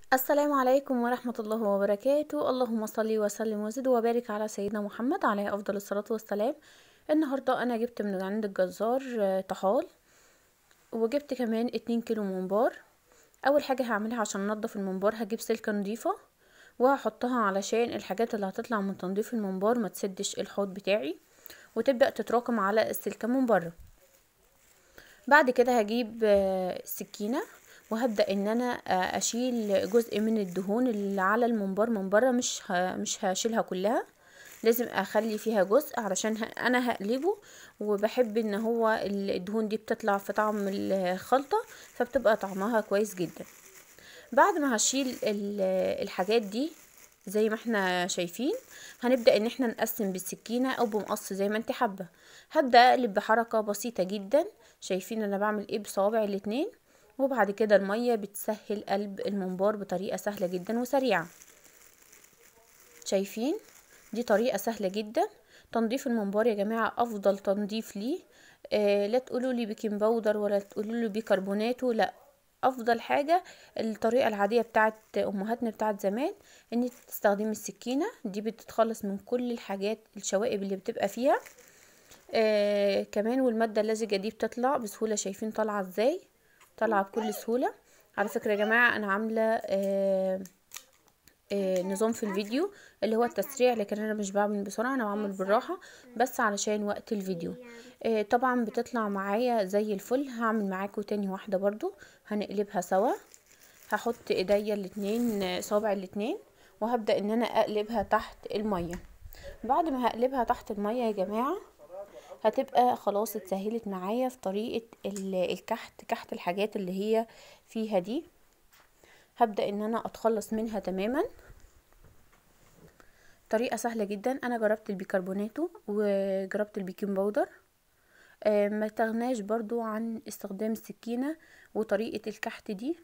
السلام عليكم ورحمة الله وبركاته اللهم صل وسلم وزد وبارك على سيدنا محمد عليه أفضل الصلاة والسلام النهاردة أنا جبت من عند الجزار آه، طحال وجبت كمان اتنين كيلو ممبار أول حاجة هعملها عشان ننضف الممبار هجيب سلكة نضيفة وهحطها علشان الحاجات اللي هتطلع من تنظيف الممبار ما تسدش الحوض بتاعي وتبدأ تتراكم على السلكة من بره بعد كده هجيب آه، سكينة وهبدأ ان انا آه، اشيل جزء من الدهون اللي على الممبار من بره مش ه... مش هشيلها كلها لازم اخلي فيها جزء علشان ه... انا هقلبه وبحب ان هو الدهون دي بتطلع في طعم الخلطة فبتبقى طعمها كويس جدا بعد ما هشيل ال- الحاجات دي زي ما احنا شايفين هنبدأ ان احنا نقسم بالسكينة او بمقص زي ما انت حابة هبدأ اقلب بحركة بسيطة جدا شايفين انا بعمل ايه بصوابع الاتنين وبعد كده المية بتسهل قلب الممبار بطريقة سهلة جدا وسريعة شايفين دي طريقة سهلة جدا تنظيف الممبار يا جماعة افضل تنظيف ليه آه لا تقولوا لي بيكنج باودر ولا تقولوا لي بيكربوناتو لا افضل حاجة الطريقة العادية بتاعت امهاتنا بتاعت زمان ان تستخدمي السكينة دي بتتخلص من كل الحاجات الشوائب اللي بتبقى فيها آه كمان والمادة اللزجة دي بتطلع بسهولة شايفين طالعة ازاي طالعة بكل سهولة على فكرة يا جماعة انا عاملة آه آه نظام في الفيديو اللي هو التسريع لكن انا مش بعمل بسرعة انا بعمل بالراحة بس علشان وقت الفيديو آه طبعا بتطلع معايا زي الفل هعمل معاكم تاني واحدة برضو هنقلبها سوا هحط ايديا الاتنين آه، صابع الاتنين وهبدأ ان انا اقلبها تحت المية بعد ما هقلبها تحت المية يا جماعة هتبقى خلاص اتسهلت معايا في طريقة ال- الكحت كحت الحاجات اللي هي فيها دي هبدأ ان انا اتخلص منها تماما طريقة سهلة جدا انا جربت البيكربوناتو وجربت البيكنج باودر آه، ما تغناش برضو عن استخدام السكينة وطريقة الكحت دي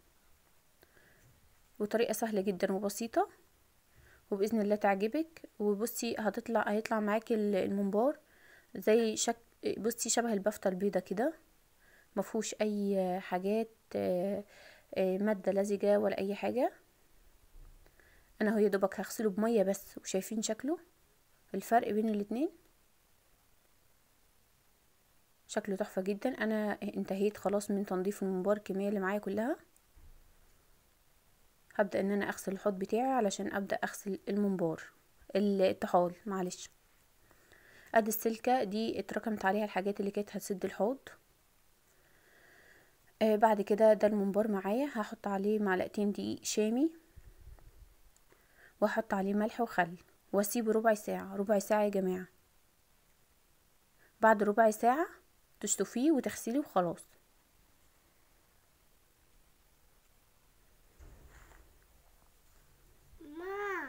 وطريقة سهلة جدا وبسيطة وبإذن الله تعجبك وبصي هتطلع هيطلع معاكي ال- الممبار زي شك بصي شبه البفتة البيضة كده مفهوش اي حاجات آه، آه، مادة لزجة ولا اي حاجة انا هو يا دوبك هغسله بمية بس وشايفين شكله الفرق بين الاتنين شكله تحفة جدا انا انتهيت خلاص من تنظيف الممبار الكمية اللي معايا كلها هبدأ ان انا اغسل الحوض بتاعي علشان ابدأ اغسل الممبار الطحال معلش ادي السلكة دي اتركمت عليها الحاجات اللي كانت هتسد الحوض آه بعد كده ده الممبار معايا هحط عليه معلقتين دقيق شامي واحط عليه ملح وخل واسيبه ربع ساعة ربع ساعة يا جماعة بعد ربع ساعة تشطفيه وتغسليه وخلاص ما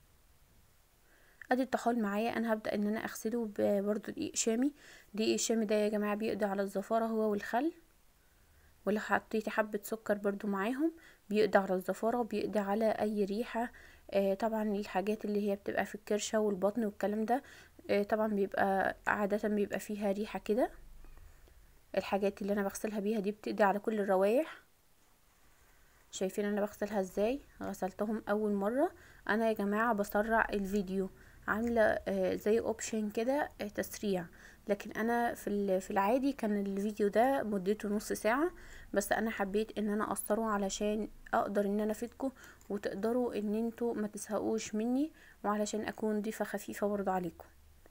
ادي الطحال معايا انا هبدأ ان انا اغسله ب- برضو دقيق شامي دقيق الشامي ده يا جماعة بيقضي على الزفارة هو والخل ولو حطيتي حبة سكر برضو معاهم بيقضي على الزفارة وبيقضي على اي ريحة آه طبعا الحاجات اللي هي بتبقى في الكرشة والبطن والكلام ده آه طبعا بيبقى عادة بيبقى فيها ريحة كده الحاجات اللي انا بغسلها بيها دي بتقضي على كل الروايح شايفين انا بغسلها ازاي غسلتهم اول مرة انا يا جماعة بسرع الفيديو عاملة آه، زي اوبشن كده آه، تسريع لكن انا في ال- في العادي كان الفيديو ده مدته نص ساعة بس انا حبيت ان انا اقصره علشان اقدر ان انا افيدكم وتقدروا ان انتوا ما تزهقوش مني وعلشان اكون ضيفة خفيفة برضه عليكم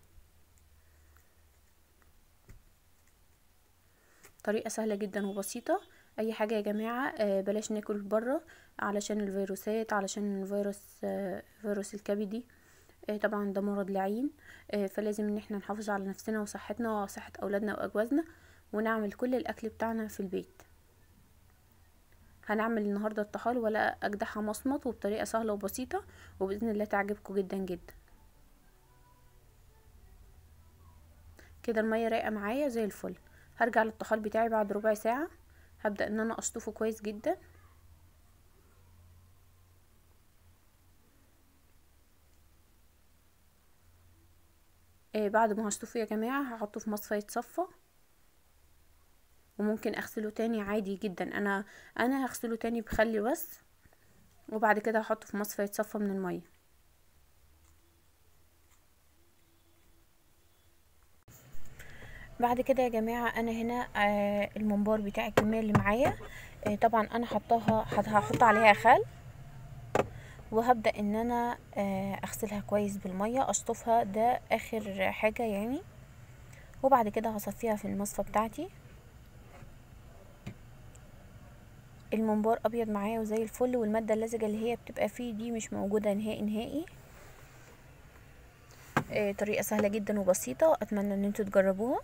طريقة سهلة جدا وبسيطة اي حاجة يا جماعة آه، بلاش ناكل بره علشان الفيروسات علشان الفيروس آه، فيروس الكبدي آه، طبعا ده مرض لعين آه، فلازم ان احنا نحافظ على نفسنا وصحتنا وصحة اولادنا واجوازنا ونعمل كل الاكل بتاعنا في البيت هنعمل النهاردة الطحال ولا اجدعها مصمت وبطريقة سهلة وبسيطة وباذن الله تعجبكم جدا جدا كده المية رايقة معايا زي الفل هرجع للطحال بتاعي بعد ربع ساعة هبدأ ان انا اشطفه كويس جدا آه بعد ما هشطفه يا جماعة هحطه في مصفى يتصفى وممكن اغسله تاني عادي جدا انا انا هغسله تاني بخل بس وبعد كده هحطه في مصفى يتصفى من الميه بعد كده يا جماعه انا هنا آه الممبار بتاع الكميه اللي معايا آه طبعا انا حطاها هحط عليها خل وهبدا ان انا آه اغسلها كويس بالميه اشطفها ده اخر حاجه يعني وبعد كده هصفيها في المصفى بتاعتي الممبار ابيض معايا وزي الفل والماده اللزجه اللي هي بتبقى فيه دي مش موجوده نهائي نهائي آه طريقه سهله جدا وبسيطه اتمنى ان انتوا تجربوها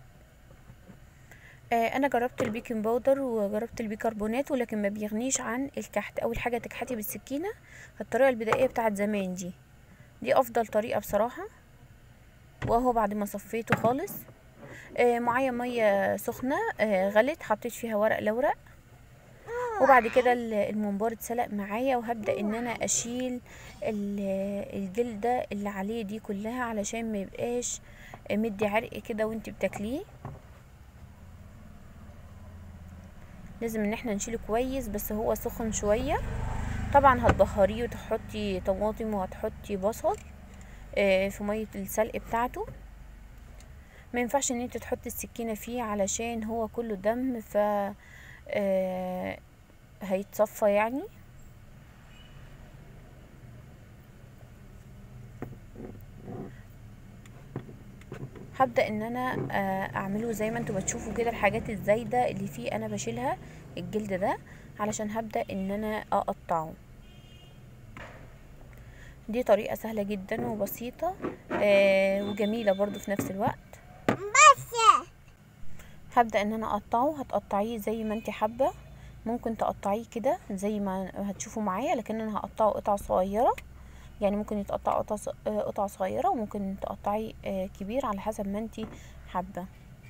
آه انا جربت البيكنج باودر وجربت البيكربونات ولكن ما بيغنيش عن الكحت اول حاجه تكحتي بالسكينه الطريقه البدائيه بتاعت زمان دي دي افضل طريقه بصراحه واهو بعد ما صفيته خالص آه معايا ميه سخنه آه غلت حطيت فيها ورق لورق وبعد كده الممبار اتسلق معايا وهبدا ان انا اشيل الجلده اللي عليه دي كلها علشان ما يبقاش مدي عرق كده وانت بتاكليه لازم ان احنا نشيله كويس بس هو سخن شويه طبعا هتبهريه وتحطي طماطم وهتحطي بصل في ميه السلق بتاعته ما ينفعش ان انت تحطي السكينه فيه علشان هو كله دم ف هيتصفى يعني هبدا ان انا اعمله زي ما انتوا بتشوفوا كده الحاجات الزايده اللي فيه انا بشيلها الجلد ده علشان هبدا ان انا اقطعه دي طريقه سهله جدا وبسيطه آه وجميله برضو في نفس الوقت بس هبدا ان انا اقطعه هتقطعيه زي ما انت حابه ممكن تقطعيه كده زي ما هتشوفوا معايا لكن انا هقطعه قطع صغيره يعني ممكن يتقطع قطع قطع صغيره وممكن تقطعيه كبير على حسب ما انت حابه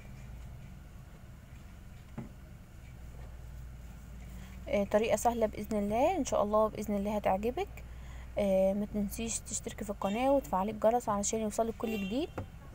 طريقه سهله باذن الله ان شاء الله باذن الله هتعجبك ما تنسيش تشتركي في القناه وتفعلي الجرس علشان يوصلك كل جديد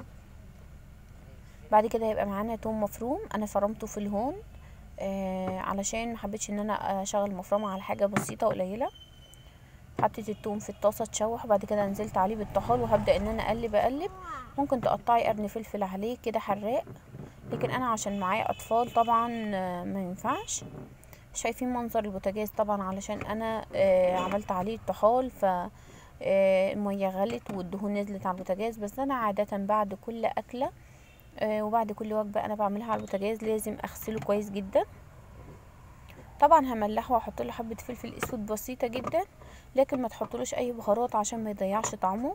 بعد كده هيبقى معانا توم مفروم انا فرمته في الهون آه علشان محبتش ان انا اشغل مفرمه على حاجه بسيطه قليله حطيت التوم في الطاسه تشوح وبعد كده نزلت عليه بالطحال وهبدا ان انا اقلب اقلب ممكن تقطعي قرن فلفل عليه كده حراق لكن انا عشان معايا اطفال طبعا آه ما ينفعش شايفين منظر البوتاجاز طبعا علشان انا آه عملت عليه الطحال ف الميه غلت والدهون نزلت على البوتاجاز بس انا عاده بعد كل اكله آه وبعد كل وجبه انا بعملها على البوتاجاز لازم اغسله كويس جدا طبعا هملحه واحط له حبه فلفل اسود بسيطه جدا لكن ما تحطلوش اي بهارات عشان ما يضيعش طعمه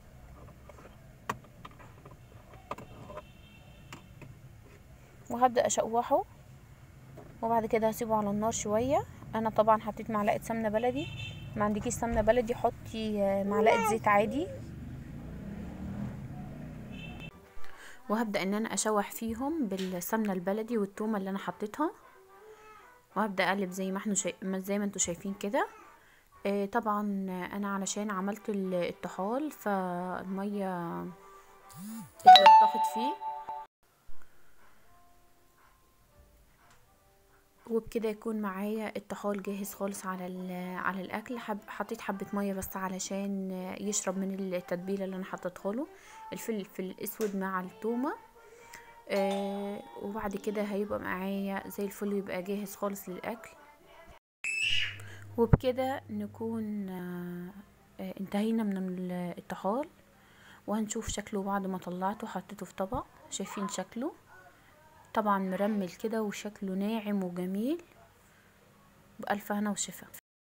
وهبدا اشوحه وبعد كده هسيبه على النار شويه انا طبعا حطيت معلقه سمنه بلدي ما عندكيش سمنه بلدي حطي معلقه زيت عادي وهبدا ان انا اشوح فيهم بالسمنه البلدي والتومه اللي انا حطيتها وهبدا اقلب زي ما احنا شاي... زي ما انتوا شايفين كده آه طبعا انا علشان عملت الطحال فالميه اتلطخت فيه وبكده يكون معايا الطحال جاهز خالص على على الاكل حب حطيت حبه ميه بس علشان يشرب من التتبيله اللي انا حطيتها له الفلفل الاسود مع التومه آه وبعد كده هيبقى معايا زي الفل يبقى جاهز خالص للاكل وبكده نكون آه آه انتهينا من الطحال وهنشوف شكله بعد ما طلعته حطيته في طبق شايفين شكله طبعا مرمل كده وشكله ناعم وجميل بألف هنا وشفا